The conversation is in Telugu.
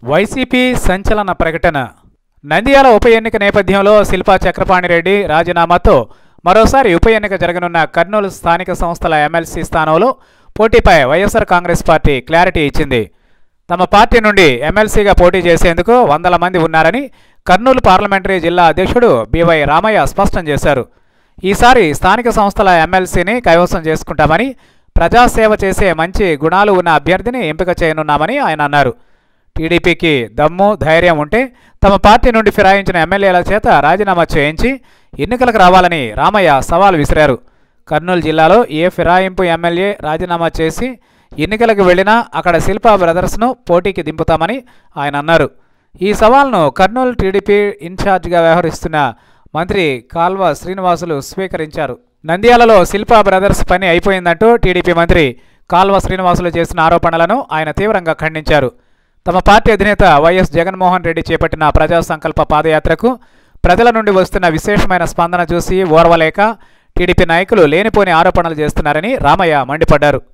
వైసీపీ సంచలన ప్రకటన నంద్యాల ఉప ఎన్నిక నేపథ్యంలో శిల్పా చక్రపాణిరెడ్డి రాజీనామాతో మరోసారి ఉప ఎన్నిక జరగనున్న కర్నూలు స్థానిక సంస్థల ఎమ్మెల్సీ స్థానంలో పోటీపై వైఎస్ఆర్ కాంగ్రెస్ పార్టీ క్లారిటీ ఇచ్చింది తమ పార్టీ నుండి ఎమ్మెల్సీగా పోటీ చేసేందుకు వందల మంది ఉన్నారని కర్నూలు పార్లమెంటరీ జిల్లా అధ్యక్షుడు బివై రామయ్య స్పష్టం చేశారు ఈసారి స్థానిక సంస్థల ఎమ్మెల్సీని కైవసం చేసుకుంటామని ప్రజాసేవ చేసే మంచి గుణాలు ఉన్న అభ్యర్థిని ఎంపిక చేయనున్నామని ఆయన అన్నారు టీడీపీకి దమ్ము ధైర్యం ఉంటే తమ పార్టీ నుండి ఫిరాయించిన ఎమ్మెల్యేల చేత రాజీనామా చేయించి ఎన్నికలకు రావాలని రామయ్య సవాల్ విసిరారు కర్నూలు జిల్లాలో ఏ ఫిరాయింపు ఎమ్మెల్యే రాజీనామా చేసి ఎన్నికలకు వెళ్లినా అక్కడ శిల్పా బ్రదర్స్ను పోటీకి దింపుతామని ఆయన అన్నారు ఈ సవాల్ను కర్నూలు టీడీపీ ఇన్ఛార్జిగా వ్యవహరిస్తున్న మంత్రి కాల్వ శ్రీనివాసులు స్వీకరించారు నంద్యాలలో శిల్పా బ్రదర్స్ పని అయిపోయిందంటూ టీడీపీ మంత్రి కాల్వ శ్రీనివాసులు చేసిన ఆరోపణలను ఆయన తీవ్రంగా ఖండించారు తమ పార్టీ అధినేత వైఎస్ జగన్మోహన్ రెడ్డి చేపట్టిన ప్రజా సంకల్ప పాదయాత్రకు ప్రజల నుండి వస్తున్న విశేషమైన స్పందన చూసి ఓర్వలేక టీడీపీ నాయకులు లేనిపోని ఆరోపణలు చేస్తున్నారని రామయ్య మండిపడ్డారు